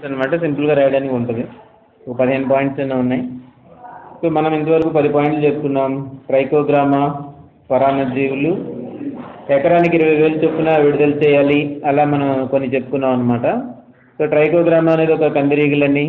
అనమాట సింపుల్గా రాయడానికి ఉంటుంది ఒక పదిహేను పాయింట్స్ అన్నీ ఉన్నాయి సో మనం ఇంతవరకు పది పాయింట్లు చెప్పుకున్నాం ట్రైకోగ్రామా పరాన్నజీవులు ఎకరానికి ఇరవై వేలు చొప్పున విడుదల చేయాలి అలా మనం కొన్ని చెప్పుకున్నాం అనమాట సో ట్రైకోగ్రామా అనేది ఒక కందిరీగలని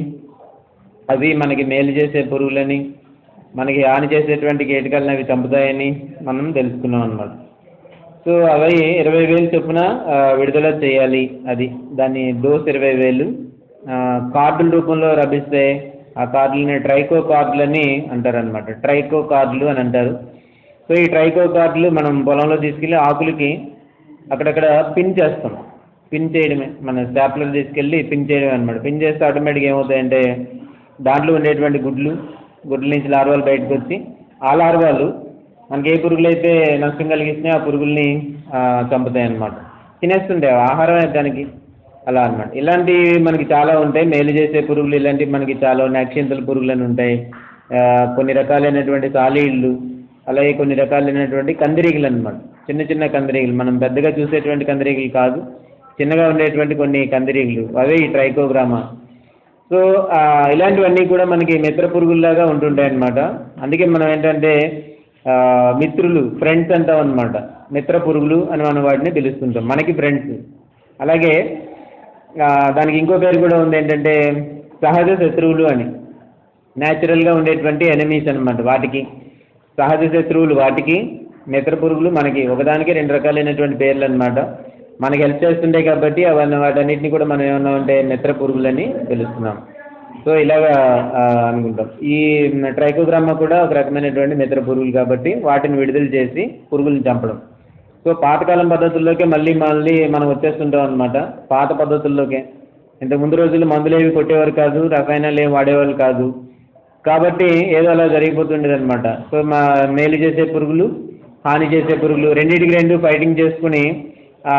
అవి మనకి మేలు చేసే పురుగులని మనకి హాని చేసేటువంటి కీటకాలను అవి చంపుతాయని మనం తెలుసుకున్నాం అనమాట సో అవి ఇరవై వేలు చొప్పున ఆ, విడుదల చేయాలి అది దాని డోస్ ఇరవై వేలు ఆ, కార్డుల రూపంలో లభిస్తే ఆ కార్డులని ట్రైకో కార్డులని అంటారనమాట ట్రైకో కార్డులు అని అంటారు సో ఈ ట్రైకో కార్డులు మనం పొలంలో తీసుకెళ్ళి ఆకులకి అక్కడక్కడ పిన్ చేస్తాం పిన్ చేయడమే మన స్టాప్లర్ తీసుకెళ్ళి పిన్ చేయడమే అనమాట పిన్ చేస్తే ఆటోమేటిక్గా ఏమవుతాయంటే దాంట్లో ఉండేటువంటి గుడ్లు గుడ్ల నుంచి లార్వాలు బయటకు వచ్చి ఆ లార్వాలు మనకి ఏ పురుగులు అయితే నష్టం కలిగిస్తున్నాయో ఆ పురుగుల్ని ఆ, చంపుతాయి అన్నమాట తినేస్తుంటాయి ఆహారమే దానికి అలా అన్నమాట ఇలాంటివి మనకి చాలా ఉంటాయి మేలు చేసే పురుగులు ఇలాంటివి మనకి చాలా ఉన్నాయి అక్షింతల పురుగులు అని ఉంటాయి ఆ, కొన్ని రకాలైనటువంటి సాలీళ్ళు అలాగే కొన్ని రకాలైనటువంటి కందిరీగలు అన్నమాట చిన్న చిన్న కందిరీగలు మనం పెద్దగా చూసేటువంటి కందిరీగలు కాదు చిన్నగా ఉండేటువంటి కొన్ని కందిరీగలు అవే ఈ ట్రైకోగ్రామా సో ఆ, ఇలాంటివన్నీ కూడా మనకి మిత్ర పురుగుల్లాగా ఉంటుంటాయి అన్నమాట అందుకే మనం ఏంటంటే ఆ, మిత్రులు ఫ్రెండ్స్ అంటాం అనమాట మిత్ర పురుగులు అని మనం వాటిని పిలుస్తుంటాం మనకి ఫ్రెండ్స్ అలాగే ఆ, దానికి ఇంకో పేరు కూడా ఉంది ఏంటంటే సహజ శత్రువులు అని న్యాచురల్గా ఉండేటువంటి ఎనిమీస్ అన్నమాట వాటికి సహజ శత్రువులు వాటికి మిత్ర పురుగులు మనకి ఒకదానికి రెండు రకాలైనటువంటి పేర్లు అన్నమాట మనకి హెల్ప్ చేస్తుంటాయి కాబట్టి అవన్నీ వాటన్నిటిని కూడా మనం ఏమన్నా ఉంటే మిత్ర పురుగులని పిలుస్తున్నాం సో ఇలాగా ఆ, అనుకుంటాం ఈ ట్రైకోగ్రామా కూడా ఒక రకమైనటువంటి మిత్ర పురుగులు కాబట్టి వాటిని విడుదల చేసి పురుగులను చంపడం సో పాతకాలం పద్ధతుల్లోకే మళ్ళీ మళ్ళీ మనం వచ్చేస్తుంటాం అనమాట పాత పద్ధతుల్లోకే ఇంతకు ముందు రోజుల్లో మందులు ఏవి కొట్టేవారు కాదు రసాయనాలు ఏమి వాడేవాళ్ళు కాదు కాబట్టి ఏదో అలా జరిగిపోతుండేది అనమాట సో మా మేలు చేసే పురుగులు హాని చేసే పురుగులు రెండింటికి రెండు ఫైటింగ్ చేసుకుని ఆ,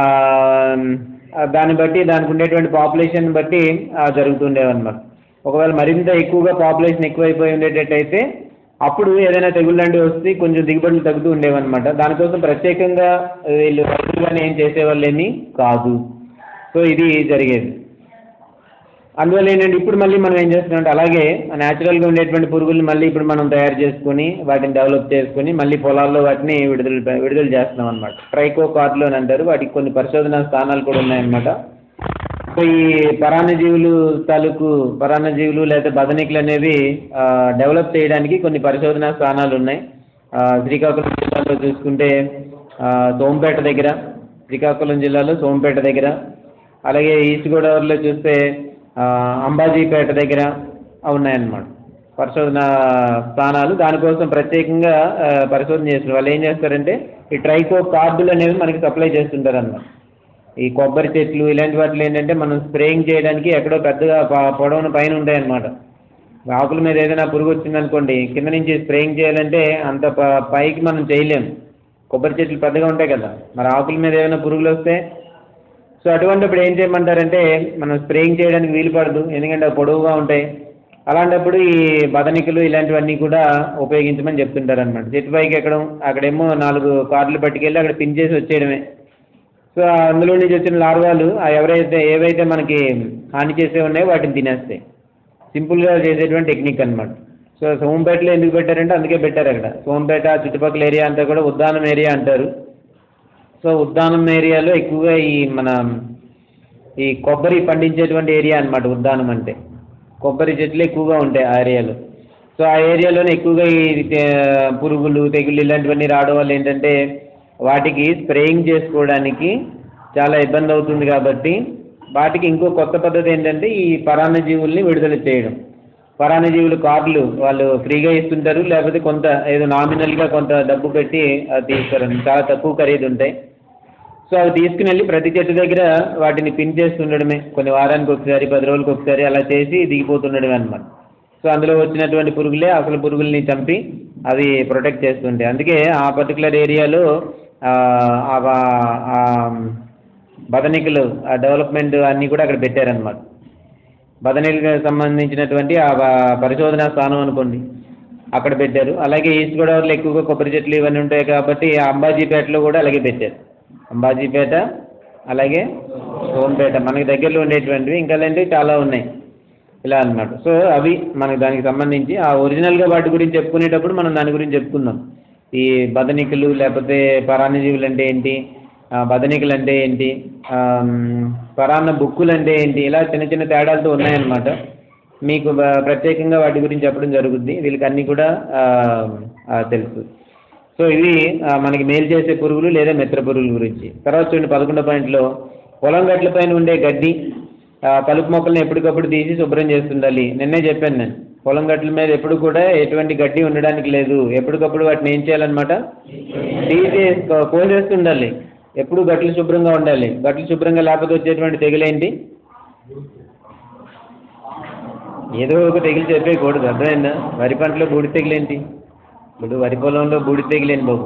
ఆ, దాన్ని బట్టి దానికి ఉండేటువంటి పాపులేషన్ బట్టి ఆ, జరుగుతుండేవి అనమాట ఒకవేళ మరింత ఎక్కువగా పాపులేషన్ ఎక్కువైపోయి ఉండేటట్టయితే అప్పుడు ఏదైనా తెగుళ్ళు లాంటివి వస్తే కొంచెం దిగుబడులు తగ్గుతూ ఉండేవన్నమాట దానికోసం ప్రత్యేకంగా వీళ్ళు రైతులు కానీ ఏం చేసేవాళ్ళేమి కాదు సో ఇది జరిగేది అందువల్ల ఏంటంటే ఇప్పుడు మళ్ళీ మనం ఏం చేస్తున్నాం అంటే అలాగే న్యాచురల్గా ఉండేటువంటి పురుగుల్ని మళ్ళీ ఇప్పుడు మనం తయారు చేసుకుని వాటిని డెవలప్ చేసుకుని మళ్ళీ పొలాల్లో వాటిని విడుదల విడుదల చేస్తున్నాం అనమాట ట్రైకో కార్డులు అని అంటారు వాటికి కొన్ని పరిశోధనా స్థానాలు కూడా ఉన్నాయన్నమాట సో ఈ పరాన్నజీవులు తాలూకు పరాన్నజీవులు లేదా బదనికలు అనేవి ఆ, డెవలప్ చేయడానికి కొన్ని పరిశోధనా స్థానాలు ఉన్నాయి ఆ, శ్రీకాకుళం జిల్లాలో చూసుకుంటే ఆ, సోంపేట దగ్గర శ్రీకాకుళం జిల్లాలో సోంపేట దగ్గర అలాగే ఈస్ట్ గోదావరిలో చూస్తే ఆ, అంబాజీపేట దగ్గర అవి ఉన్నాయన్నమాట పరిశోధన స్థానాలు దానికోసం ప్రత్యేకంగా ఆ, పరిశోధన చేస్తున్నారు వాళ్ళు ఏం చేస్తారంటే ఈ ట్రైకో కార్డులు అనేవి మనకి సప్లై చేస్తుంటారు అన్నమాట ఈ కొబ్బరి చెట్లు ఇలాంటి వాటిలో ఏంటంటే మనం స్ప్రేయింగ్ చేయడానికి ఎక్కడో పెద్దగా ప- పొడవున పైన ఉంటాయన్నమాట ఆకుల మీద ఏదైనా పురుగు వచ్చిందనుకోండి కింద నుంచి స్ప్రేయింగ్ చేయాలంటే అంత ప- పైకి మనం చేయలేం కొబ్బరి చెట్లు పెద్దగా ఉంటాయి కదా మరి ఆకుల మీద ఏమైనా పురుగులు వస్తే సో అటువంటిప్పుడు ఏం చేయమంటారంటే మనం స్ప్రేయింగ్ చేయడానికి వీలు పడదు ఎందుకంటే అవి పొడవుగా ఉంటాయి అలాంటప్పుడు ఈ బదనికలు ఇలాంటివన్నీ కూడా ఉపయోగించమని చెప్తుంటారు అనమాట చెట్టు పైకి ఎక్కడం అక్కడేమో నాలుగు కార్లు పట్టుకెళ్ళి అక్కడ పిన్ చేసి వచ్చేయడమే సో అందులో నుంచి వచ్చిన లార్వాలు ఆ ఎవరైతే ఏవైతే మనకి హాని చేసే ఉన్నాయో వాటిని తినేస్తాయి సింపుల్గా చేసేటువంటి టెక్నిక్ అన్నమాట సో సోంపేటలో ఎందుకు పెట్టారంటే అందుకే పెట్టారు అక్కడ సోంపేట చుట్టుపక్కల ఏరియా అంతా కూడా ఉద్దానం ఏరియా అంటారు సో ఉద్దానం ఏరియాలో ఎక్కువగా ఈ మన ఈ కొబ్బరి పండించేటువంటి ఏరియా అన్నమాట ఉద్దానం అంటే కొబ్బరి చెట్లు ఎక్కువగా ఉంటాయి ఆ ఏరియాలో సో ఆ ఏరియాలోనే ఎక్కువగా ఈ తే- పురుగులు తెగుళ్ళు ఇలాంటివన్నీ రావడం వల్ల ఏంటంటే వాటికి స్ప్రేయింగ్ చేసుకోవడానికి చాలా ఇబ్బంది అవుతుంది కాబట్టి వాటికి ఇంకో కొత్త పద్ధతి ఏంటంటే ఈ పరాన్నజీవుల్ని విడుదల చేయడం పరాన్నజీవులు కార్డులు వాళ్ళు ఫ్రీగా ఇస్తుంటారు లేకపోతే కొంత ఏదో నామినల్గా కొంత డబ్బు పెట్టి అది తీస్తారు చాలా తక్కువ ఖరీదు ఉంటాయి సో అవి తీసుకుని వెళ్ళి ప్రతి చెట్టు దగ్గర వాటిని పిన్ చేస్తుండడమే కొన్ని వారానికి ఒకసారి పది రోజులకు ఒకసారి అలా చేసి దిగిపోతుండడమే అనమాట సో అందులో వచ్చినటువంటి పురుగులే అసలు పురుగుల్ని చంపి అవి ప్రొటెక్ట్ చేస్తుంటాయి అందుకే ఆ పర్టికులర్ ఏరియాలో ఆ, ఆ వా- ఆ బదనికలు ఆ డెవలప్మెంట్ అన్నీ కూడా అక్కడ పెట్టారనమాట బదనికలకు సంబంధించినటువంటి ఆ వా- పరిశోధనా స్థానం అనుకోండి అక్కడ పెట్టారు అలాగే ఈస్ట్ గోదావరిలో ఎక్కువగా కొబ్బరి చెట్లు ఇవన్నీ ఉంటాయి కాబట్టి ఆ అంబాజీపేటలో కూడా అలాగే పెట్టారు అంబాజీపేట అలాగే సోంపేట మనకి దగ్గరలో ఉండేటువంటివి ఇంకా అలాంటివి చాలా ఉన్నాయి ఇలా అన్నమాట సో అవి మనకి దానికి సంబంధించి ఆ ఒరిజినల్గా వాటి గురించి చెప్పుకునేటప్పుడు మనం దాని గురించి చెప్పుకుందాం ఈ బదనికలు లేకపోతే పరాన్నజీవులు అంటే ఏంటి ఆ, బదనికలు అంటే ఏంటి ఆమ్, పరాన్న బుక్కులు అంటే ఏంటి ఇలా చిన్న చిన్న తేడాలతో ఉన్నాయన్నమాట మీకు బ- ప్రత్యేకంగా వాటి గురించి చెప్పడం జరుగుద్ది వీళ్ళకి అన్నీ కూడా ఆ, ఆ, తెలుసు సో ఇవి ఆ, మనకి మేలు చేసే పురుగులు లేదా మిత్ర పురుగుల గురించి తర్వాత చూడండి పదకొండో పాయింట్లో పొలం గట్ల పైన ఉండే గడ్డి ఆ, కలుపు మొక్కలను ఎప్పటికప్పుడు తీసి శుభ్రం చేస్తుండాలి నిన్నే చెప్పాను నేను పొలం గట్ల మీద ఎప్పుడు కూడా ఎటువంటి గడ్డి ఉండడానికి లేదు ఎప్పటికప్పుడు వాటిని ఏం చేయాలన్నమాట తీసి కో- కోసేస్తుండాలి ఎప్పుడు గట్లు శుభ్రంగా ఉండాలి గట్లు శుభ్రంగా లేకపోతే వచ్చేటువంటి తెగులేంటి ఏదో ఒక తెగులు చెప్పేయకూడదు అర్థమైందా వరి పంటలో బూడి తెగులేంటి ఇప్పుడు వరి పొలంలో బూడి తెగులేంటి బాబు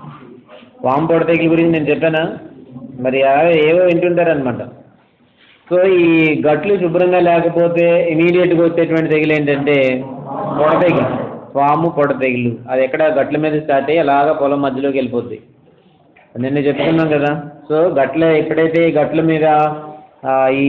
పాము పొడ తెగులు గురించి నేను చెప్పానా మరి ఆ- ఏవో వింటుంటారనమాట సో ఈ గట్లు శుభ్రంగా లేకపోతే ఇమీడియట్గా వచ్చేటువంటి తెగులు ఏంటంటే పొడ తెగులు పాము పొడ తెగులు అది ఎక్కడ గట్ల మీద స్టార్ట్ అయ్యి అలాగా పొలం మధ్యలోకి వెళ్ళిపోద్ది నిన్న చెప్పుకున్నాం కదా సో గట్ల ఎప్పుడైతే ఈ గట్ల మీద ఆ, ఈ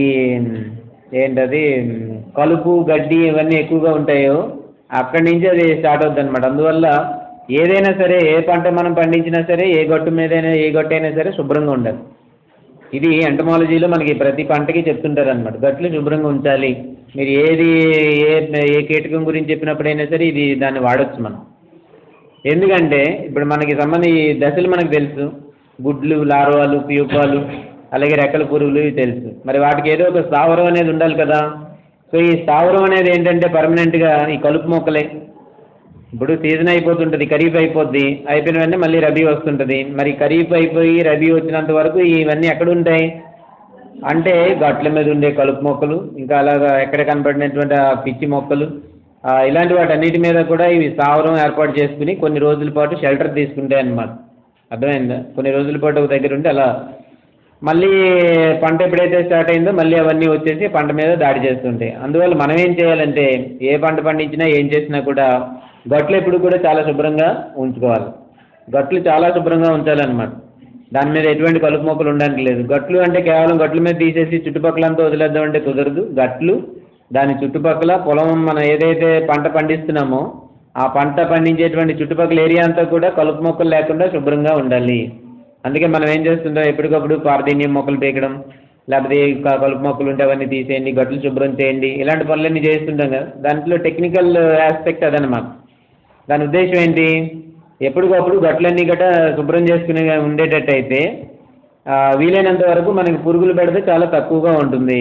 ఏంటది కలుపు గడ్డి ఇవన్నీ ఎక్కువగా ఉంటాయో అక్కడి నుంచి అది స్టార్ట్ అవుతుంది అనమాట అందువల్ల ఏదైనా సరే ఏ పంట మనం పండించినా సరే ఏ గట్టు మీదైనా ఏ గట్టు అయినా సరే శుభ్రంగా ఉండాలి ఇది ఎంటమాలజీలో మనకి ప్రతి పంటకి చెప్తుంటారు అనమాట గట్లు శుభ్రంగా ఉంచాలి మీరు ఏది ఏ ఏ కీటకం గురించి చెప్పినప్పుడైనా సరే ఇది దాన్ని వాడచ్చు మనం ఎందుకంటే ఇప్పుడు మనకి సంబంధం ఈ దశలు మనకు తెలుసు గుడ్లు లార్వాలు ప్యూపాలు అలాగే రెక్కల పురుగులు ఇవి తెలుసు మరి వాటికి ఏదో ఒక స్థావరం అనేది ఉండాలి కదా సో ఈ స్థావరం అనేది ఏంటంటే పర్మనెంట్గా ఈ కలుపు మొక్కలే ఇప్పుడు సీజన్ అయిపోతుంటుంది ఖరీఫ్ అయిపోద్ది అయిపోయిన వెంటనే మళ్ళీ రబీ వస్తుంటుంది మరి ఖరీఫ్ అయిపోయి రబీ వచ్చినంత వరకు ఇవన్నీ ఎక్కడ ఉంటాయి అంటే గట్ల మీద ఉండే కలుపు మొక్కలు ఇంకా అలాగా ఎక్కడ కనపడినటువంటి ఆ పిచ్చి మొక్కలు ఆ, ఇలాంటి వాటన్నిటి మీద కూడా ఇవి స్థావరం ఏర్పాటు చేసుకుని కొన్ని రోజుల పాటు షెల్టర్ తీసుకుంటాయి అన్నమాట అర్థమైందా కొన్ని రోజుల పాటు ఒక దగ్గర ఉండి అలా మళ్ళీ పంట ఎప్పుడైతే స్టార్ట్ అయిందో మళ్ళీ అవన్నీ వచ్చేసి పంట మీద దాడి చేస్తుంటాయి అందువల్ల మనం ఏం చేయాలంటే ఏ పంట పండించినా ఏం చేసినా కూడా గట్లు ఎప్పుడు కూడా చాలా శుభ్రంగా ఉంచుకోవాలి గట్లు చాలా శుభ్రంగా ఉంచాలన్నమాట దాని మీద ఎటువంటి కలుపు మొక్కలు ఉండడానికి లేదు గట్లు అంటే కేవలం గట్ల మీద తీసేసి చుట్టుపక్కలంతా వదిలేద్దామంటే కుదరదు గట్లు దాని చుట్టుపక్కల పొలం మనం ఏదైతే పంట పండిస్తున్నామో ఆ పంట పండించేటువంటి చుట్టుపక్కల ఏరియా అంతా కూడా కలుపు మొక్కలు లేకుండా శుభ్రంగా ఉండాలి అందుకే మనం ఏం చేస్తుంటాం ఎప్పటికప్పుడు పార్దీన్యం మొక్కలు పీకడం లేకపోతే క- కలుపు మొక్కలు ఉంటే అవన్నీ తీసేయండి గట్లు శుభ్రం చేయండి ఇలాంటి పనులన్నీ చేస్తుంటాం కదా దాంట్లో టెక్నికల్ ఆస్పెక్ట్ అదనమాట దాని ఉద్దేశం ఏంటి ఎప్పటికప్పుడు గట్లన్నీ గట శుభ్రం చేసుకునే ఉండేటట్టు అయితే ఆ, వీలైనంత వరకు మనకి పురుగులు పెడితే చాలా తక్కువగా ఉంటుంది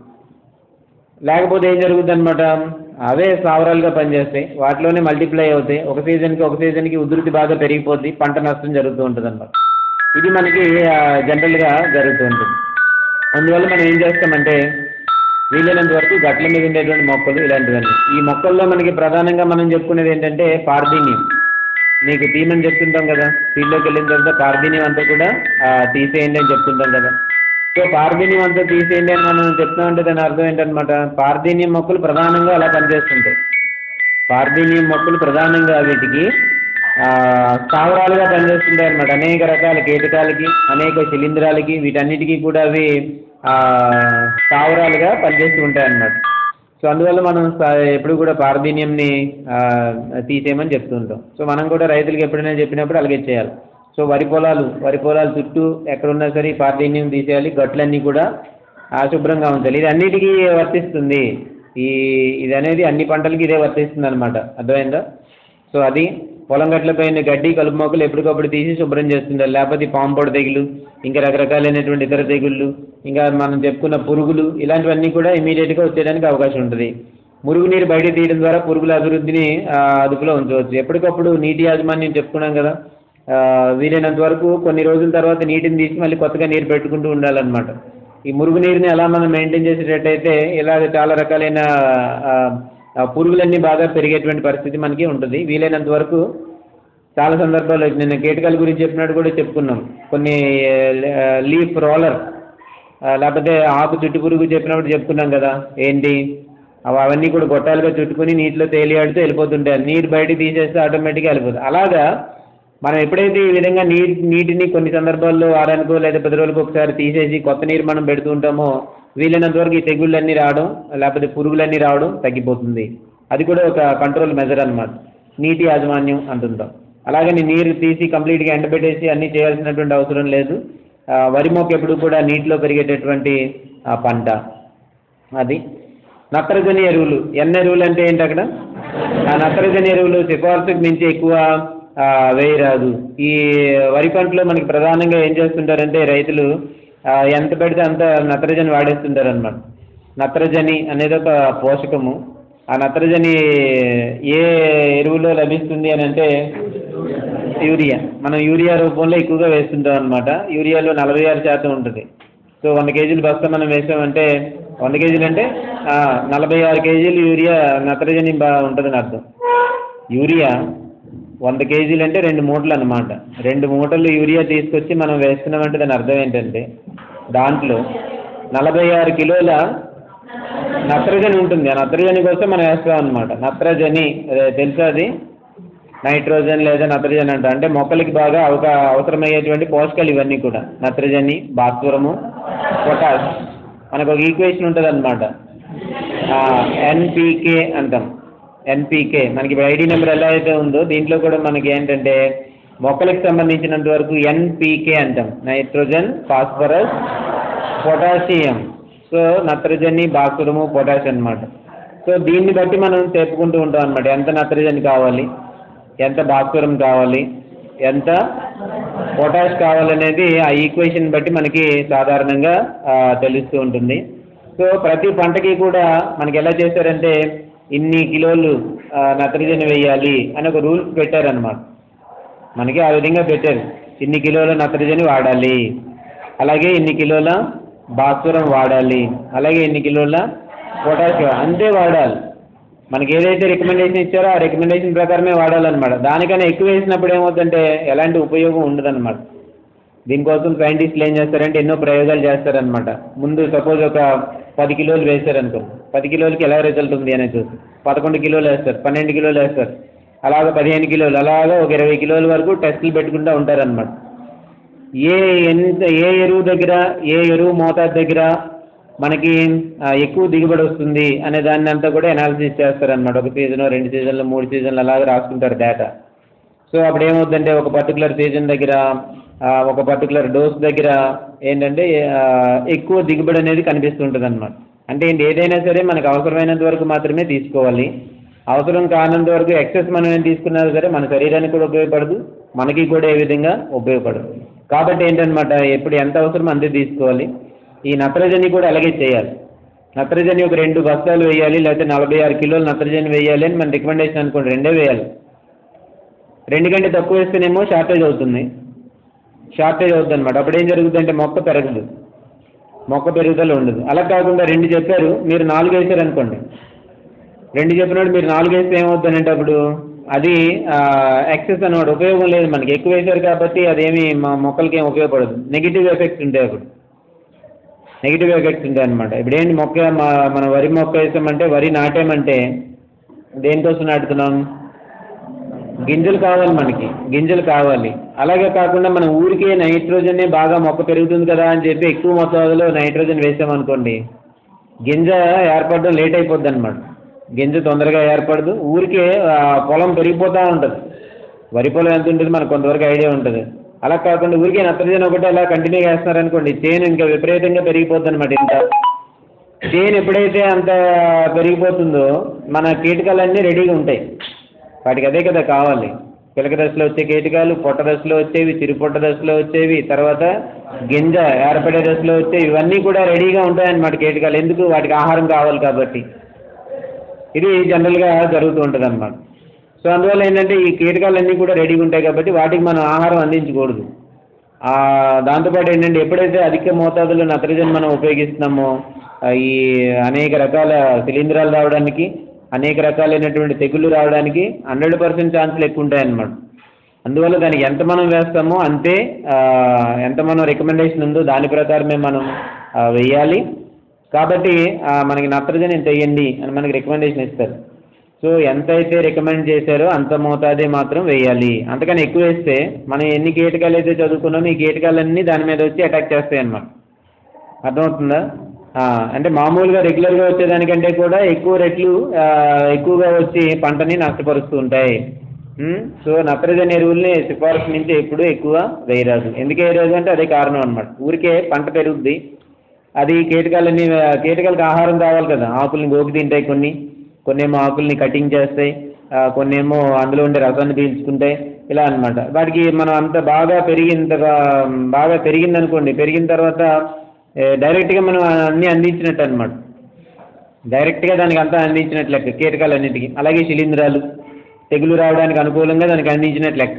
లేకపోతే ఏం జరుగుతుంది అనమాట అవే స్థావరాలుగా పనిచేస్తాయి వాటిలోనే మల్టిప్లై అవుతాయి ఒక సీజన్కి ఒక సీజన్కి ఉధృతి బాగా పెరిగిపోద్ది పంట నష్టం జరుగుతూ ఉంటుంది అనమాట ఇది మనకి ఆ, జనరల్గా జరుగుతూ ఉంటుంది అందువల్ల మనం ఏం చేస్తామంటే వీలైనంత వరకు గట్ల మీద ఉండేటువంటి మొక్కలు ఇలాంటివన్నీ ఈ మొక్కల్లో మనకి ప్రధానంగా మనం చెప్పుకునేది ఏంటంటే పార్దీన్యం నీకు తీయమని చెప్తుంటాం కదా ఫీల్డ్లోకి వెళ్ళిన తర్వాత పార్దీన్యం అంతా కూడా ఆ, తీసేయండి అని చెప్తుంటాం కదా సో పార్దీన్యం అంతా తీసేయండి అని మనం చెప్తామంటే దాని అర్థం ఏంటనమాట పార్దీన్యం మొక్కలు ప్రధానంగా అలా పనిచేస్తుంటాయి పార్దీనియం మొక్కలు ప్రధానంగా వీటికి ఆ, స్థావరాలుగా పనిచేస్తుంటాయి అన్నమాట అనేక రకాల కీటకాలకి అనేక శిలీంధ్రాలకి వీటన్నిటికీ కూడా అవి ఆ, స్థావరాలుగా పనిచేస్తూ ఉంటాయి అన్నమాట సో అందువల్ల మనం స- ఎప్పుడు కూడా పారదీన్యంని ఆ, తీసేయమని చెప్తుంటాం సో మనం కూడా రైతులకు ఎప్పుడైనా చెప్పినప్పుడు అలాగే చేయాలి సో వరి పొలాలు వరి పొలాలు చుట్టూ ఎక్కడున్నా సరే ఈ పారదీన్యం తీసేయాలి గట్లన్నీ కూడా అశుభ్రంగా ఉంచాలి ఇది అన్నిటికీ వర్తిస్తుంది ఈ ఇది అనేది అన్ని పంటలకి ఇదే వర్తిస్తుంది అనమాట అర్థమైందా సో అది పొలం గట్లపైన గడ్డి కలుపు మొక్కలు ఎప్పటికప్పుడు తీసి శుభ్రం చేస్తుండాలి లేకపోతే ఈ పాము పొడ తెగులు ఇంకా రకరకాలైనటువంటి ఇతర తెగుళ్ళు ఇంకా మనం చెప్పుకున్న పురుగులు ఇలాంటివన్నీ కూడా ఇమీడియట్గా వచ్చేయడానికి అవకాశం ఉంటుంది మురుగునీరు బయట తీయడం ద్వారా పురుగుల అభివృద్ధిని ఆ, అదుపులో ఉంచవచ్చు ఎప్పటికప్పుడు నీటి యాజమాన్యం చెప్పుకున్నాం కదా ఆ, వీలైనంత వరకు కొన్ని రోజుల తర్వాత నీటిని తీసి మళ్ళీ కొత్తగా నీరు పెట్టుకుంటూ ఉండాలన్నమాట ఈ మురుగునీరుని ఎలా మనం మెయింటైన్ చేసేటట్టయితే ఇలాగ చాలా రకాలైన ఆ, ఆ, పురుగులన్నీ బాగా పెరిగేటువంటి పరిస్థితి మనకి ఉంటుంది వీలైనంత వరకు చాలా సందర్భాల్లో నేను కీటకాల గురించి చెప్పినట్టు కూడా చెప్పుకున్నాం కొన్ని లీఫ్ రోలర్ లేకపోతే ఆకు చుట్టు పురుగు చెప్పినప్పుడు చెప్పుకున్నాం కదా ఏంటి అవి అవన్నీ కూడా గొట్టాలుగా చుట్టుకుని నీటిలో తేలియాడుతూ వెళ్ళిపోతుంటాయి నీరు బయటికి తీసేస్తే ఆటోమేటిక్గా వెళ్ళిపోతుంది అలాగా మనం ఎప్పుడైతే ఈ విధంగా నీటి నీటిని కొన్ని సందర్భాల్లో వారానికో లేదా పది రోజులకు ఒకసారి తీసేసి కొత్త నీరు మనం పెడుతూ ఉంటామో వీలైనంత వరకు ఈ తెగుళ్ళన్నీ రావడం లేకపోతే పురుగులన్నీ రావడం తగ్గిపోతుంది అది కూడా ఒక కంట్రోల్ మెజర్ అన్నమాట నీటి యాజమాన్యం అంటుంటాం అలాగని నీరు తీసి కంప్లీట్గా ఎండబెట్టేసి అన్నీ చేయాల్సినటువంటి అవసరం లేదు ఆ, వరి మొక్క ఎప్పుడు కూడా నీటిలో పెరిగేటటువంటి ఆ, పంట అది నత్రజని ఎరువులు ఎన్న ఎరువులు అంటే ఏంటి అక్కడ ఆ నత్రజని ఎరువులు సిఫార్సుకు మించి ఎక్కువ ఆ, వేయరాదు ఈ వరి పంటలో మనకి ప్రధానంగా ఏం చేస్తుంటారంటే రైతులు ఆ, ఎంత పెడితే అంత నత్రజని వాడేస్తుంటారు అనమాట నత్రజని అనేది ఒక పోషకము ఆ నత్రజని ఏ ఎరువులో లభిస్తుంది అని అంటే యూరియా మనం యూరియా రూపంలో ఎక్కువగా వేస్తుంటాం అనమాట యూరియాలో నలభై ఆరు శాతం ఉంటుంది సో వంద కేజీలు బస్తా మనం వేసామంటే వంద కేజీలు అంటే ఆ, నలభై ఆరు కేజీలు యూరియా నత్రజని బా ఉంటుందని అర్థం యూరియా వంద కేజీలు అంటే రెండు మూటలు అన్నమాట రెండు మూటలు యూరియా తీసుకొచ్చి మనం వేస్తున్నామంటే దాని అర్థం ఏంటంటే దాంట్లో నలభై ఆరు కిలోల నత్రజని ఉంటుంది ఆ నత్రజని కోసం మనం వేస్తాం అనమాట నత్రజని అదే తెలుసా అది నైట్రోజన్ లేదా నత్రజని అంట అంటే మొక్కలకి బాగా అవక అవసరమయ్యేటువంటి పోషకాలు ఇవన్నీ కూడా నత్రజని భాస్వరము పొటాష్ మనకు ఒక ఈక్వేషన్ ఉంటుంది అనమాట ఎన్పికే అంటాం ఎన్పికే మనకి ఇప్పుడు ఐడి నెంబర్ ఎలా అయితే ఉందో దీంట్లో కూడా మనకి ఏంటంటే మొక్కలకు సంబంధించినంత వరకు ఎన్పికే అంటాం నైట్రోజన్ ఫాస్ఫరస్ పొటాషియం సో నత్రజని భాస్వరము పొటాష్ అన్నమాట సో దీన్ని బట్టి మనం తెప్పుకుంటూ ఉంటాం అనమాట ఎంత నత్రజని కావాలి ఎంత భాస్వరం కావాలి ఎంత పొటాష్ కావాలనేది ఆ ఈక్వేషన్ బట్టి మనకి సాధారణంగా ఆ, తెలుస్తూ ఉంటుంది సో ప్రతి పంటకి కూడా మనకి ఎలా చేశారంటే ఇన్ని కిలోలు ఆ, నత్రజని వేయాలి అని ఒక రూల్స్ పెట్టారనమాట మనకి ఆ విధంగా పెట్టారు ఇన్ని కిలోల నత్రజని వాడాలి అలాగే ఇన్ని కిలోల భాస్వరం వాడాలి అలాగే ఇన్ని కిలోల పొటాష్ అంతే వాడాలి మనకి ఏదైతే రికమెండేషన్ ఇచ్చారో ఆ రికమెండేషన్ ప్రకారమే వాడాలన్నమాట దానికన్నా ఎక్కువ వేసినప్పుడు ఏమవుతుందంటే ఎలాంటి ఉపయోగం ఉండదన్నమాట దీనికోసం సైంటిస్టులు ఏం చేస్తారంటే ఎన్నో ప్రయోగాలు చేస్తారనమాట ముందు సపోజ్ ఒక పది కిలోలు వేశారనుకో పది కిలోలకి ఎలా రిజల్ట్ ఉంది అనేది చూసి పదకొండు కిలోలు వేస్తారు పన్నెండు కిలోలు వేస్తారు అలాగ పదిహేను కిలోలు అలాగా ఒక ఇరవై కిలోల వరకు టెస్టులు పెట్టుకుంటూ ఉంటారనమాట ఏ ఎంత ఏ ఎరువు దగ్గర ఏ ఎరువు మోతాదు దగ్గర మనకి ఆ, ఎక్కువ దిగుబడి వస్తుంది అనే దాన్ని అంతా కూడా అనాలిసిస్ చేస్తారనమాట ఒక సీజన్ రెండు సీజన్లు మూడు సీజన్లు అలాగే రాసుకుంటారు డేటా సో అప్పుడు ఏమవుతుందంటే ఒక పర్టికులర్ సీజన్ దగ్గర ఆ, ఒక పర్టికులర్ డోస్ దగ్గర ఏంటంటే ఆ, ఎక్కువ దిగుబడి అనేది కనిపిస్తుంటుంది అనమాట అంటే ఏంటి ఏదైనా సరే మనకు అవసరమైనంత వరకు మాత్రమే తీసుకోవాలి అవసరం కానంత వరకు ఎక్సెస్ మనం ఏం తీసుకున్నా సరే మన శరీరానికి కూడా ఉపయోగపడదు మనకి కూడా ఏ విధంగా ఉపయోగపడదు కాబట్టి ఏంటనమాట ఎప్పుడు ఎంత అవసరమో అంతే తీసుకోవాలి ఈ నత్రజని కూడా అలాగే చేయాలి నత్రజని ఒక రెండు బస్తాలు వేయాలి లేకపోతే నలభై ఆరు కిలోలు నత్రజని వేయాలి అని మన రికమెండేషన్ అనుకోండి రెండే వేయాలి రెండు కంటే తక్కువ వేస్తేనేమో షార్టేజ్ అవుతుంది షార్టేజ్ అవుతుంది అనమాట అప్పుడు ఏం జరుగుతుందంటే మొక్క పెరగదు మొక్క పెరుగుదల ఉండదు అలా కాకుండా రెండు చెప్పారు మీరు నాలుగు వేసారు అనుకోండి రెండు చెప్పినప్పుడు మీరు నాలుగు వేస్తే ఏమవుతుందంటే అప్పుడు అది ఎక్సెస్ అనమాట ఉపయోగం లేదు మనకి ఎక్కువ వేశారు కాబట్టి అదేమి మా మొక్కలకి ఏం ఉపయోగపడదు నెగిటివ్ ఎఫెక్ట్స్ ఉంటాయి అప్పుడు నెగిటివ్ ఎఫెక్ట్స్ ఉంటాయి అనమాట ఇప్పుడు ఏంటి మొక్క మా- మన వరి మొక్క వేసామంటే వరి నాటామంటే దేనికోసం నాటుతున్నాం గింజలు కావాలి మనకి గింజలు కావాలి అలాగే కాకుండా మనం ఊరికే నైట్రోజన్ బాగా మొక్క పెరుగుతుంది కదా అని చెప్పి ఎక్కువ మొత్తంలో నైట్రోజన్ వేసామనుకోండి గింజ ఏర్పడడం లేట్ అయిపోద్ది అనమాట గింజ తొందరగా ఏర్పడదు ఊరికే ఆ, పొలం పెరిగిపోతూ ఉంటుంది వరి పొలం ఎంత ఉంటుంది మనకు కొంతవరకు ఐడియా ఉంటుంది అలా కాకుండా ఊరికే నత్రజని ఒకటి అలా కంటిన్యూ చేస్తున్నారనుకోండి చేను ఇంకా విపరీతంగా పెరిగిపోద్ది అనమాట ఇంత చేను ఎప్పుడైతే అంత పెరిగిపోతుందో మన కీటకాలన్నీ రెడీగా ఉంటాయి వాటికి అదే కదా కావాలి పిలక దశలో వచ్చే కీటకాలు పొట్ట దశలో వచ్చేవి చిరుపొట్ట దశలో వచ్చేవి తర్వాత గింజ ఏర్పడే దశలో వచ్చేవి ఇవన్నీ కూడా రెడీగా ఉంటాయన్నమాట కీటకాలు ఎందుకు వాటికి ఆహారం కావాలి కాబట్టి ఇది జనరల్గా జరుగుతూ ఉంటుంది అనమాట సో అందువల్ల ఏంటంటే ఈ కీటకాలన్నీ కూడా రెడీగా ఉంటాయి కాబట్టి వాటికి మనం ఆహారం అందించకూడదు ఆ, దాంతోపాటు ఏంటంటే ఎప్పుడైతే అధిక మోతాదులో నత్రజని మనం ఉపయోగిస్తున్నామో ఆ, ఈ అనేక రకాల శిలీంధ్రాలు రావడానికి అనేక రకాలైనటువంటి తెగుళ్ళు రావడానికి హండ్రెడ్ పర్సెంట్ ఛాన్సులు ఎక్కువ ఉంటాయన్నమాట అందువల్ల దానికి ఎంత మనం వేస్తామో అంతే ఆ, ఎంత మనం రికమెండేషన్ ఉందో దాని ప్రకారమే మనం ఆ, వెయ్యాలి కాబట్టి ఆ, మనకి నత్రజని ఇంత వేయండి అని మనకి రికమెండేషన్ ఇస్తారు సో ఎంతైతే రికమెండ్ చేశారో అంత మోతాదే మాత్రం వేయాలి అంతకని ఎక్కువ వేస్తే మనం ఎన్ని కీటకాలు అయితే చదువుకున్నామో ఈ కీటకాలన్నీ దాని మీద వచ్చి అటాక్ చేస్తాయి అన్నమాట అర్థమవుతుందా ఆ, అంటే మామూలుగా రెగ్యులర్గా వచ్చేదానికంటే కూడా ఎక్కువ రెట్లు ఆ, ఎక్కువగా వచ్చి పంటని నష్టపరుస్తూ ఉంటాయి ఉమ్, సో నత్రజని ఎరువుల్ని సిఫారసు నుంచి ఎప్పుడు ఎక్కువ వేయరాదు ఎందుకు వేయరాదు అంటే అదే కారణం అనమాట ఊరికే పంట పెరుగుద్ది అది కీటకాలన్నీ ఆ, కీటకాలకు ఆహారం కావాలి కదా ఆకుల్ని గోకి తింటాయి కొన్ని కొన్ని ఏమో ఆకుల్ని కటింగ్ చేస్తాయి ఆ, కొన్ని ఏమో అందులో ఉండే రసాన్ని పీల్చుకుంటాయి ఇలా అన్నమాట వాటికి మనం అంత బాగా పెరిగినంత బాగా పెరిగింది అనుకోండి పెరిగిన తర్వాత ఏ, డైరెక్ట్గా మనం అన్నీ అందించినట్టు అనమాట డైరెక్ట్గా దానికి అంతా అందించినట్టు లెక్క కీటకాలన్నిటికీ అలాగే శిలీంధ్రాలు తెగులు రావడానికి అనుకూలంగా దానికి అందించినట్టు లెక్క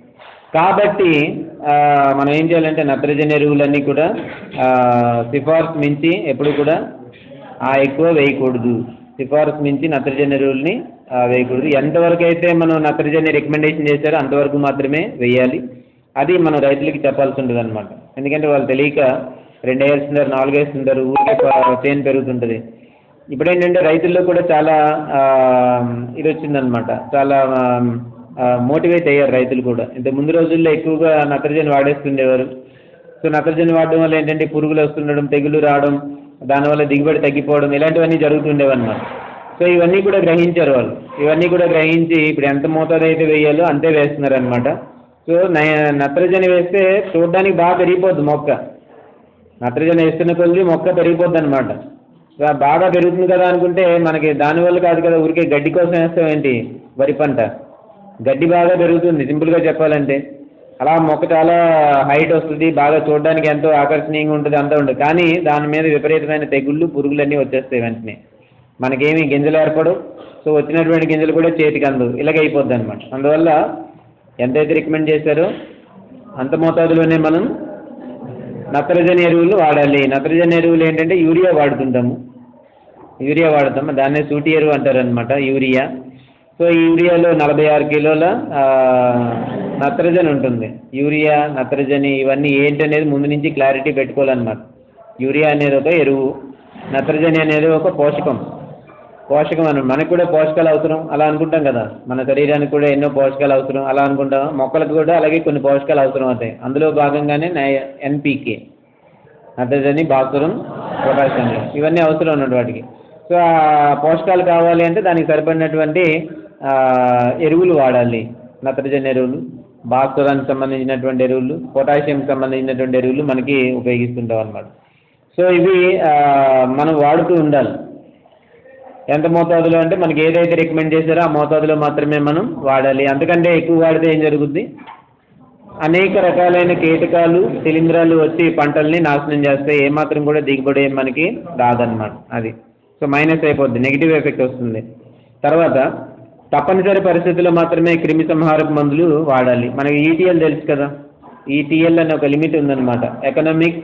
కాబట్టి ఆ, మనం ఏం చేయాలంటే నత్రజని ఎరువులన్నీ కూడా ఆ, సిఫార్సు మించి ఎప్పుడు కూడా ఆ ఎక్కువ వేయకూడదు సిఫార్సు మించి నత్రజని ఎరువుల్ని ఆ, వేయకూడదు ఎంతవరకు అయితే మనం నత్రజని రికమెండేషన్ చేశారో అంతవరకు మాత్రమే వేయాలి అది మనం రైతులకి చెప్పాల్సి ఉంటుంది అనమాట ఎందుకంటే వాళ్ళు తెలియక రెండు వేస్తుంటారు నాలుగు వేస్తుంటారు ఊరికే ప- చేను పెరుగుతుంటుంది ఇప్పుడు ఏంటంటే రైతుల్లో కూడా చాలా ఆ, ఇది వచ్చిందనమాట చాలా మోటివేట్ అయ్యారు రైతులు కూడా ఇంత ముందు రోజుల్లో ఎక్కువగా నత్రజని వాడేస్తుండేవారు సో నత్రజని వాడడం వల్ల ఏంటంటే పురుగులు వస్తుండడం తెగులు రావడం దానివల్ల దిగుబడి తగ్గిపోవడం ఇలాంటివన్నీ జరుగుతుండేవన్నమాట సో ఇవన్నీ కూడా గ్రహించారు వాళ్ళు ఇవన్నీ కూడా గ్రహించి ఇప్పుడు ఎంత మోతాదు అయితే వేయాలో అంతే వేస్తున్నారు అనమాట సో నయ- నత్రజని వేస్తే చూడడానికి బాగా పెరిగిపోద్ది మొక్క నత్రజని వేస్తున్న కొద్ది మొక్క పెరిగిపోద్ది అనమాట బాగా పెరుగుతుంది కదా అనుకుంటే మనకి దానివల్ల కాదు కదా ఊరికే గడ్డి కోసం వేస్తాం ఏంటి వరి పంట గడ్డి బాగా పెరుగుతుంది సింపుల్గా చెప్పాలంటే అలా మొక్క చాలా హైట్ వస్తుంది బాగా చూడడానికి ఎంతో ఆకర్షణీయంగా ఉంటుంది అంతా ఉంటుంది కానీ దాని మీద విపరీతమైన తెగుళ్ళు పురుగులన్నీ వచ్చేస్తాయి వెంటనే మనకేమి గింజలు ఏర్పడవు సో వచ్చినటువంటి గింజలు కూడా చేతికి అందవు ఇలాగ అయిపోద్ది అనమాట అందువల్ల ఎంతైతే రికమెండ్ చేశారో అంత మోతాదులోనే మనం నత్రజని ఎరువులు వాడాలి నత్రజని ఎరువులు ఏంటంటే యూరియా వాడుతుంటాము యూరియా వాడతాము దాన్నే సూటి ఎరువు అంటారు అనమాట యూరియా సో ఈ యూరియాలో నలభై ఆరు కిలోల ఆ, నత్రజని ఉంటుంది యూరియా నత్రజని ఇవన్నీ ఏంటనేది ముందు నుంచి క్లారిటీ పెట్టుకోవాలన్నమాట యూరియా అనేది ఒక ఎరువు నత్రజని అనేది ఒక పోషకం పోషకం అని మనకు కూడా పోషకాలు అవసరం అలా అనుకుంటాం కదా మన శరీరానికి కూడా ఎన్నో పోషకాలు అవసరం అలా అనుకుంటాం మొక్కలకు కూడా అలాగే కొన్ని పోషకాలు అవసరం అవుతాయి అందులో భాగంగానే ఎన్పికే నత్రజని భాస్వరం పొటాషియం ఇవన్నీ అవసరం ఉన్నట్టు వాటికి సో ఆ పోషకాలు కావాలి అంటే దానికి సరిపడినటువంటి ఆ, ఎరువులు వాడాలి నత్రజని ఎరువులు భాస్వరానికి సంబంధించినటువంటి ఎరువులు పొటాషియంకి సంబంధించినటువంటి ఎరువులు మనకి ఉపయోగిస్తుంటాం అన్నమాట సో ఇవి ఆ, మనం వాడుతూ ఉండాలి ఎంత మోతాదులో అంటే మనకి ఏదైతే రికమెండ్ చేశారో ఆ మోతాదులో మాత్రమే మనం వాడాలి అంతకంటే ఎక్కువ వాడితే ఏం జరుగుద్ది అనేక రకాలైన కీటకాలు శిలీంధ్రాలు వచ్చి పంటల్ని నాశనం చేస్తాయి ఏమాత్రం కూడా దిగుబడి ఏం మనకి రాదన్నమాట అది సో మైనస్ అయిపోద్ది నెగిటివ్ ఎఫెక్ట్ వస్తుంది తర్వాత తప్పనిసరి పరిస్థితుల్లో మాత్రమే క్రిమి సంహారక మందులు వాడాలి మనకి ఈటీఎల్ తెలుసు కదా ఈటీఎల్ అనే ఒక లిమిట్ ఉందన్నమాట ఎకనామిక్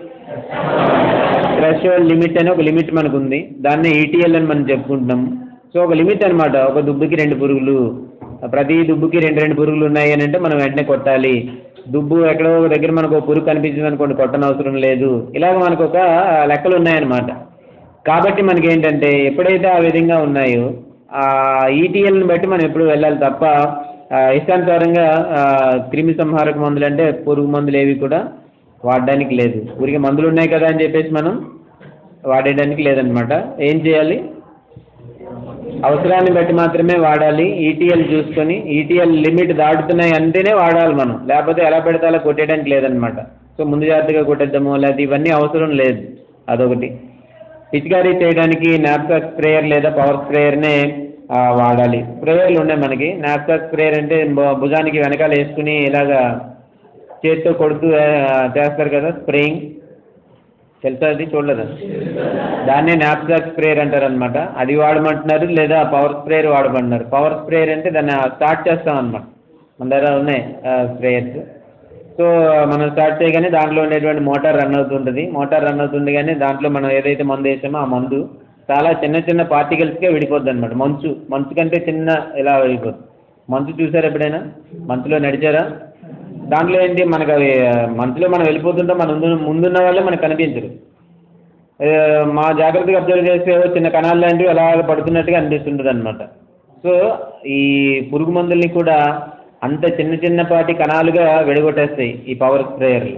థ్రెషోల్డ్ లిమిట్ అని ఒక లిమిట్ మనకు ఉంది దాన్ని ఈటీఎల్ అని మనం చెప్పుకుంటున్నాం సో ఒక లిమిట్ అనమాట ఒక దుబ్బుకి రెండు పురుగులు ప్రతి దుబ్బుకి రెండు రెండు పురుగులు ఉన్నాయి అని అంటే మనం వెంటనే కొట్టాలి దుబ్బు ఎక్కడో ఒక దగ్గర మనకు ఒక పురుగు కనిపించింది అనుకోండి కొట్టనవసరం లేదు ఇలాగ మనకు ఒక లెక్కలు ఉన్నాయన్నమాట కాబట్టి మనకి ఏంటంటే ఎప్పుడైతే ఆ విధంగా ఉన్నాయో ఆ ఈటీఎల్ని బట్టి మనం ఎప్పుడు వెళ్ళాలి తప్ప ఆ, ఇష్టానుసారంగా ఆ, క్రిమి సంహారక మందులు అంటే పురుగు మందులు ఏవి కూడా వాడడానికి లేదు ఊరికి మందులు ఉన్నాయి కదా అని చెప్పేసి మనం వాడేయడానికి లేదనమాట ఏం చేయాలి అవసరాన్ని బట్టి మాత్రమే వాడాలి ఈటీఎల్ చూసుకొని ఈటీఎల్ లిమిట్ దాటుతున్నాయి అంటేనే వాడాలి మనం లేకపోతే ఎలా పెడితే అలా కొట్టేయడానికి లేదనమాట సో ముందు జాగ్రత్తగా కొట్టేద్దాము లేకపోతే ఇవన్నీ అవసరం లేదు అదొకటి పిచికారీ చేయడానికి నాప్సాక్ స్ప్రేయర్ లేదా పవర్ స్ప్రేయర్నే ఆ, వాడాలి స్ప్రేయర్లు ఉన్నాయి మనకి నాప్సాక్ స్ప్రేయర్ అంటే భు- భుజానికి వెనకాల వేసుకుని ఇలాగా చేతితో కొడుతూ ఆ, చేస్తారు కదా స్ప్రేయింగ్ తెలుసా అది చూడలేదా దాన్నే నాప్సాక్ స్ప్రేయర్ అంటారు అనమాట అది వాడమంటున్నారు లేదా పవర్ స్ప్రేయర్ వాడమంటున్నారు పవర్ స్ప్రేయర్ అంటే దాన్ని స్టార్ట్ చేస్తాం అనమాట మన దగ్గర ఉన్నాయి స్ప్రేయర్స్ సో మనం స్టార్ట్ చేయగానే దాంట్లో ఉండేటువంటి మోటార్ రన్ అవుతుంటుంది మోటార్ రన్ అవుతుంది కానీ దాంట్లో మనం ఏదైతే మందు వేసామో ఆ మందు చాలా చిన్న చిన్న పార్టికల్స్గా విడిపోద్ది అనమాట మంచు మంచు కంటే చిన్న ఇలా విడిపోద్ది మంచు చూసారా ఎప్పుడైనా మంచులో నడిచారా దాంట్లో ఏంటి మనకు అవి మంచులో మనం వెళ్ళిపోతుంటాం మన ముందు ముందున్న వాళ్ళే మనకు కనిపించరు ఏ, మా జాగ్రత్తగా అబ్జర్వ్ చేస్తే ఏవో చిన్న కణాలు లాంటివి అలా పడుతున్నట్టుగా అనిపిస్తుంటుంది అనమాట సో ఈ పురుగు మందుల్ని కూడా అంత చిన్న చిన్నపాటి కణాలుగా విడగొట్టేస్తాయి ఈ పవర్ స్ప్రేయర్లు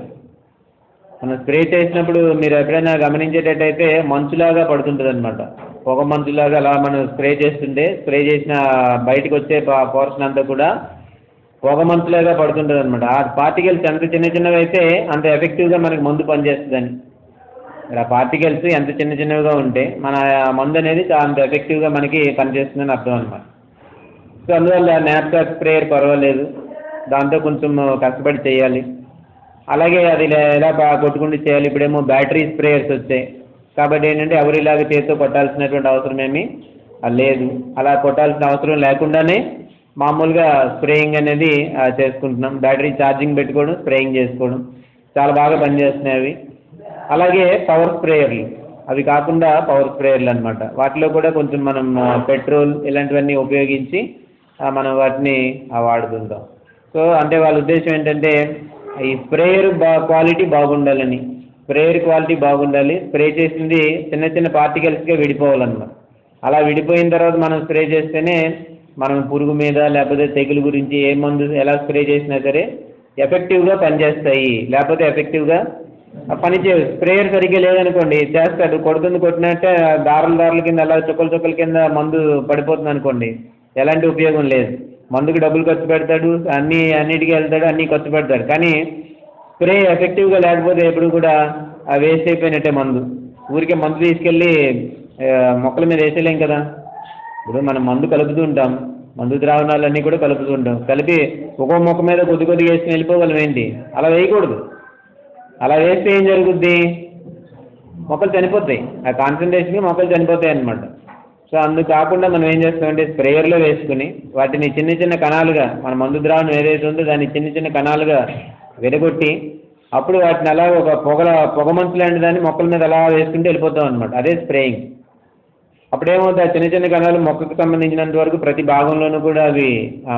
మనం స్ప్రే చేసినప్పుడు మీరు ఎప్పుడైనా గమనించేటట్టయితే మంచులాగా పడుతుంటుంది అనమాట పొగ మంచులాగా అలా మనం స్ప్రే చేస్తుంటే స్ప్రే చేసిన బయటకు వచ్చే పోర్షన్ అంతా కూడా పొగ మంచులాగా పడుతుంటుంది అనమాట ఆ పార్టికల్స్ ఎంత చిన్న చిన్నవి అయితే అంత ఎఫెక్టివ్గా మనకి మందు పనిచేస్తుందని మరి ఆ పార్టికల్స్ ఎంత చిన్న చిన్నవిగా ఉంటే మన మందు అనేది చాలా అంత ఎఫెక్టివ్గా మనకి పనిచేస్తుందని అర్థం అనమాట సో అందువల్ల నాప్టాప్ స్ప్రేయర్ పర్వాలేదు దాంతో కొంచెం కష్టపడి చేయాలి అలాగే అది ఇలా ఎలా బా- కొట్టుకుంటూ చేయాలి ఇప్పుడేమో బ్యాటరీ స్ప్రేయర్స్ వచ్చాయి కాబట్టి ఏంటంటే ఎవరిలాగా చేతితో కొట్టాల్సినటువంటి అవసరం ఏమీ ఆ, లేదు అలా కొట్టాల్సిన అవసరం లేకుండానే మామూలుగా స్ప్రేయింగ్ అనేది ఆ, చేసుకుంటున్నాం బ్యాటరీ ఛార్జింగ్ పెట్టుకోవడం స్ప్రేయింగ్ చేసుకోవడం చాలా బాగా పనిచేస్తున్నాయి అవి అలాగే పవర్ స్ప్రేయర్లు అవి కాకుండా పవర్ స్ప్రేయర్లు అనమాట వాటిలో కూడా కొంచెం మనం ఆ, పెట్రోల్ ఇలాంటివన్నీ ఉపయోగించి ఆ, మనం వాటిని ఆ, వాడుతుంటాం సో అంటే వాళ్ళ ఉద్దేశం ఏంటంటే ఈ స్ప్రేయర్ బా క్వాలిటీ బాగుండాలని స్ప్రేయర్ క్వాలిటీ బాగుండాలి స్ప్రే చేసింది చిన్న చిన్న పార్టికల్స్గా విడిపోవాలన్నమాట అలా విడిపోయిన తర్వాత మనం స్ప్రే చేస్తేనే మనం పురుగు మీద లేకపోతే తెగులు గురించి ఏ మందు ఎలా స్ప్రే చేసినా సరే ఎఫెక్టివ్గా పనిచేస్తాయి లేకపోతే ఎఫెక్టివ్గా పని చేయవు స్ప్రేయర్ సరిగ్గా లేదనుకోండి చేస్తాడు కొడుతుంది కొట్టినట్టే దారుల దారుల కింద అలా చుక్కల చుక్కల కింద మందు పడిపోతుంది అనుకోండి ఎలాంటి ఉపయోగం లేదు మందుకి డబ్బులు ఖర్చు పెడతాడు అన్ని అన్నిటికీ వెళ్తాడు అన్నీ ఖర్చు పెడతాడు కానీ స్ప్రే ఎఫెక్టివ్గా లేకపోతే ఎప్పుడు కూడా వేస్ట్ అయిపోయినట్టే మందు ఊరికే మందు తీసుకెళ్ళి ఆ, మొక్కల మీద వేసేయలేం కదా ఇప్పుడు మనం మందు కలుపుతూ ఉంటాం మందు ద్రావణాలన్నీ కూడా కలుపుతూ ఉంటాం కలిపి ఒక్కో మొక్క మీద కొద్ది కొద్దిగా వేసుకుని వెళ్ళిపోగలం ఏంటి అలా వేయకూడదు అలా వేస్తే ఏం జరుగుద్ది మొక్కలు చనిపోతాయి ఆ కాన్సన్ట్రేషన్కి మొక్కలు చనిపోతాయి అన్నమాట సో అందుకు కాకుండా మనం ఏం చేస్తామంటే స్ప్రేయర్లో వేసుకుని వాటిని చిన్న చిన్న కణాలుగా మన మందు ద్రావణం ఏదైతే ఉందో దాన్ని చిన్న చిన్న కణాలుగా విడగొట్టి అప్పుడు వాటిని అలా ఒక పొగల పొగ మంచు లాంటి దాన్ని మొక్కల మీద అలా వేసుకుంటూ వెళ్ళిపోతాం అనమాట అదే స్ప్రేయింగ్ అప్పుడేమవుతుంది ఆ చిన్న చిన్న కణాలు మొక్కకు సంబంధించినంత వరకు ప్రతి భాగంలోనూ కూడా అవి ఆ,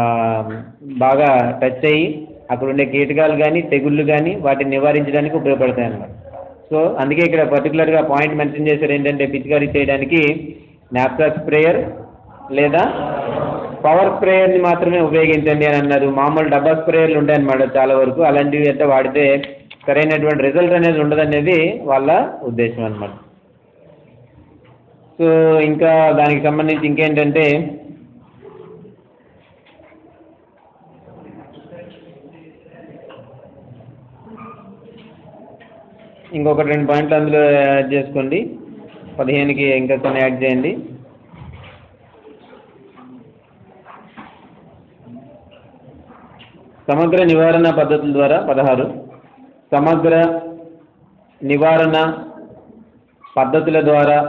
బాగా టచ్ అయ్యి అక్కడ ఉండే కీటకాలు కానీ తెగుళ్ళు కానీ వాటిని నివారించడానికి ఉపయోగపడతాయి అన్నమాట సో అందుకే ఇక్కడ పర్టికులర్గా పాయింట్ మెన్షన్ చేశారు ఏంటంటే పిచికారీ చేయడానికి నాప్సాక్ స్ప్రేయర్ లేదా పవర్ స్ప్రేయర్ని మాత్రమే ఉపయోగించండి అని అన్నారు మామూలు డబ్బా స్ప్రేయర్లు ఉంటాయన్నమాట చాలా వరకు అలాంటివి అయితే వాడితే సరైనటువంటి రిజల్ట్ అనేది ఉండదనేది వాళ్ళ ఉద్దేశం అన్నమాట సో ఇంకా దానికి సంబంధించి ఇంకేంటంటే ఇంకొక రెండు పాయింట్లు అందులో యాడ్ చేసుకోండి పదిహేనుకి ఇంకా కొన్ని యాడ్ చేయండి సమగ్ర నివారణ పద్ధతుల ద్వారా పదహారు సమగ్ర నివారణ పద్ధతుల ద్వారా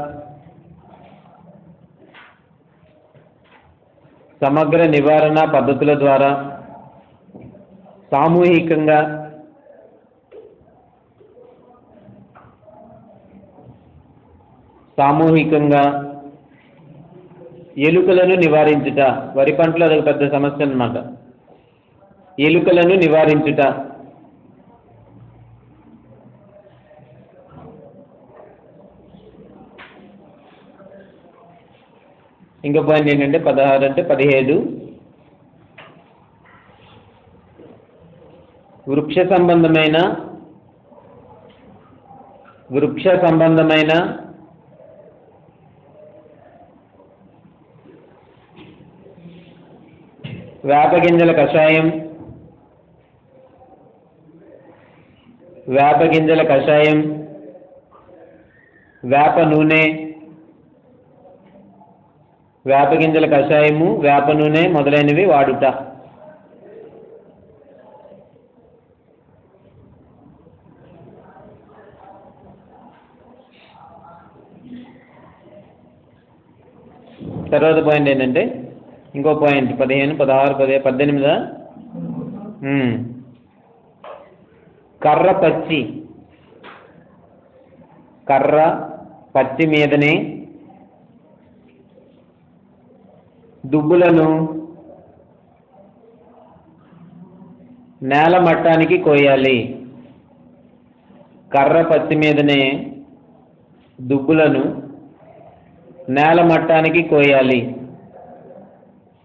సమగ్ర నివారణ పద్ధతుల ద్వారా సామూహికంగా సామూహికంగా ఎలుకలను నివారించుట వరి పంటలో అదొక పెద్ద సమస్య అన్నమాట ఎలుకలను నివారించుట ఇంకో పాయింట్ ఏంటంటే పదహారు అంటే పదిహేడు వృక్ష సంబంధమైన వృక్ష సంబంధమైన వేప గింజల కషాయం వేప గింజల కషాయం వేప నూనె వేప గింజల కషాయము వేప నూనె మొదలైనవి వాడుట తర్వాత పాయింట్ ఏంటంటే ఇంకో పాయింట్ పదిహేను పదహారు పదిహేను పద్దెనిమిదా ఉమ్. కర్ర పచ్చి కర్ర పచ్చి మీదనే దుబ్బులను నేల మట్టానికి కోయాలి కర్ర పచ్చి మీదనే దుబ్బులను నేల మట్టానికి కోయాలి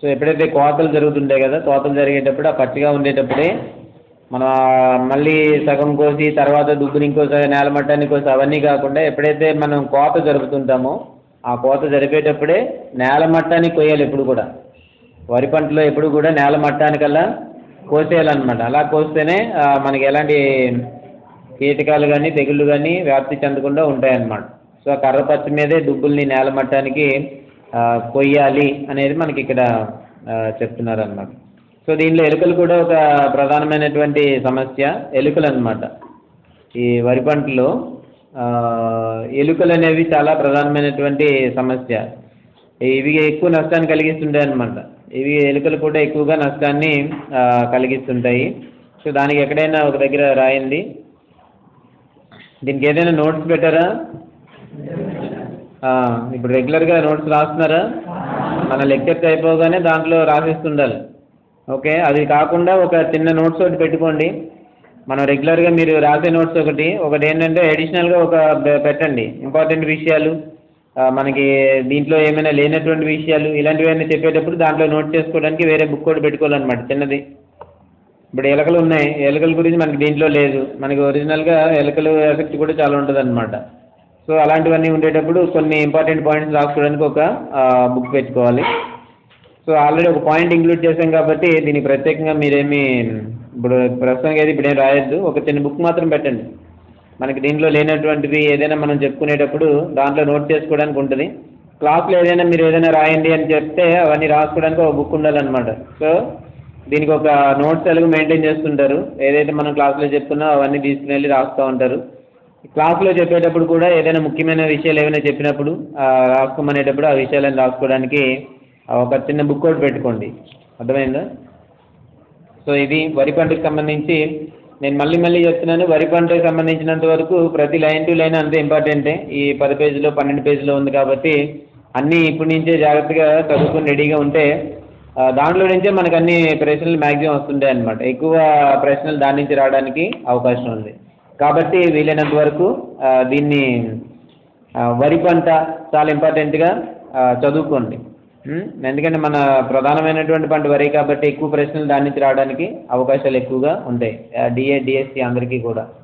సో ఎప్పుడైతే కోతలు జరుగుతుంటాయి కదా కోతలు జరిగేటప్పుడు ఆ పచ్చిగా ఉండేటప్పుడే మనం ఆ మళ్ళీ సగం కోసి తర్వాత దుబ్బుని ఇంకో సగం నేల మట్టాన్ని కోసి అవన్నీ కాకుండా ఎప్పుడైతే మనం కోత జరుపుతుంటామో ఆ కోత జరిపేటప్పుడే నేల మట్టాన్ని కొయ్యాలి ఎప్పుడు కూడా వరి పంటలో ఎప్పుడు కూడా నేల మట్టానికల్లా కోసేయాలన్నమాట అలా కోస్తేనే ఆ, మనకి ఎలాంటి కీటకాలు కానీ తెగుళ్ళు కానీ వ్యాప్తి చెందకుండా ఉంటాయన్నమాట సో ఆ కర్ర పచ్చి మీదే దుబ్బుల్ని నేల మట్టానికి ఆ, కొయ్యాలి అనేది మనకి ఇక్కడ చెప్తున్నారు అన్నమాట సో దీనిలో ఎలుకలు కూడా ఒక ప్రధానమైనటువంటి సమస్య ఎలుకలు అన్నమాట ఈ వరి పంటలో ఆ, ఎలుకలు అనేవి చాలా ప్రధానమైనటువంటి సమస్య ఇవి ఎక్కువ నష్టాన్ని కలిగిస్తుంటాయి అన్నమాట ఇవి ఎలుకలు కూడా ఎక్కువగా నష్టాన్ని ఆ, కలిగిస్తుంటాయి సో దానికి ఎక్కడైనా ఒక దగ్గర రాయండి దీనికి ఏదైనా నోట్స్ పెట్టారా ఆ, ఇప్పుడు రెగ్యులర్గా నోట్స్ రాస్తున్నారా మన లెక్చర్స్ అయిపోగానే దాంట్లో రాసిస్తుండాలి ఓకే అది కాకుండా ఒక చిన్న నోట్స్ ఒకటి పెట్టుకోండి మనం రెగ్యులర్గా మీరు రాసే నోట్స్ ఒకటి ఒకటి ఏంటంటే అడిషనల్గా ఒక పె- పెట్టండి ఇంపార్టెంట్ విషయాలు ఆ, మనకి దీంట్లో ఏమైనా లేనటువంటి విషయాలు ఇలాంటివన్నీ చెప్పేటప్పుడు దాంట్లో నోట్ చేసుకోవడానికి వేరే బుక్ కూడా పెట్టుకోవాలన్నమాట చిన్నది ఇప్పుడు ఎలకలు ఉన్నాయి ఎలకల గురించి మనకి దీంట్లో లేదు మనకి ఒరిజినల్గా ఎలకలు ఎఫెక్ట్ కూడా చాలా ఉంటుంది అనమాట సో అలాంటివన్నీ ఉండేటప్పుడు కొన్ని ఇంపార్టెంట్ పాయింట్స్ రాసుకోవడానికి ఒక బుక్ పెట్టుకోవాలి సో ఆల్రెడీ ఒక పాయింట్ ఇంక్లూడ్ చేశాం కాబట్టి దీనికి ప్రత్యేకంగా మీరేమి ఇప్పుడు ప్రస్తుతానికి అయితే ఇప్పుడు ఏం రాయొద్దు ఒక చిన్న బుక్ మాత్రం పెట్టండి మనకి దీంట్లో లేనటువంటివి ఏదైనా మనం చెప్పుకునేటప్పుడు దాంట్లో నోట్ చేసుకోవడానికి ఉంటుంది క్లాస్లో ఏదైనా మీరు ఏదైనా రాయండి అని చెప్తే అవన్నీ రాసుకోవడానికి ఒక బుక్ ఉండాలన్నమాట సో దీనికి ఒక నోట్స్ ఎలాగో మెయింటైన్ చేస్తుంటారు ఏదైతే మనం క్లాస్లో చెప్తున్నా అవన్నీ తీసుకుని వెళ్ళి రాస్తూ ఉంటారు క్లాస్లో చెప్పేటప్పుడు కూడా ఏదైనా ముఖ్యమైన విషయాలు ఏమైనా చెప్పినప్పుడు ఆ, రాసుకోమనేటప్పుడు ఆ విషయాలను రాసుకోవడానికి ఆ, ఒక చిన్న బుక్ ఒకటి పెట్టుకోండి అర్థమైందా సో ఇది వరి పంటకు సంబంధించి నేను మళ్ళీ మళ్ళీ చెప్తున్నాను వరి పంటకు సంబంధించినంత వరకు ప్రతి లైన్ టు లైన్ అంతే ఇంపార్టెంటే ఈ పది పేజీలో పన్నెండు పేజీలో ఉంది కాబట్టి అన్నీ ఇప్పటి నుంచే జాగ్రత్తగా చదువుకొని రెడీగా ఉంటే ఆ, దాంట్లో నుంచే మనకు అన్ని ప్రశ్నలు మ్యాక్సిమం వస్తుంటాయి అన్నమాట ఎక్కువ ప్రశ్నలు దాని నుంచి రావడానికి అవకాశం ఉంది కాబట్టి వీలైనంత వరకు ఆ, దీన్ని ఆ, వరి పంట చాలా ఇంపార్టెంట్గా ఆ, చదువుకోండి ఉం? ఎందుకంటే మన ప్రధానమైనటువంటి పంట వరి కాబట్టి ఎక్కువ ప్రశ్నలు దాని నుంచి రావడానికి అవకాశాలు ఎక్కువగా ఉంటాయి డిఏ డిఎస్సి అందరికీ కూడా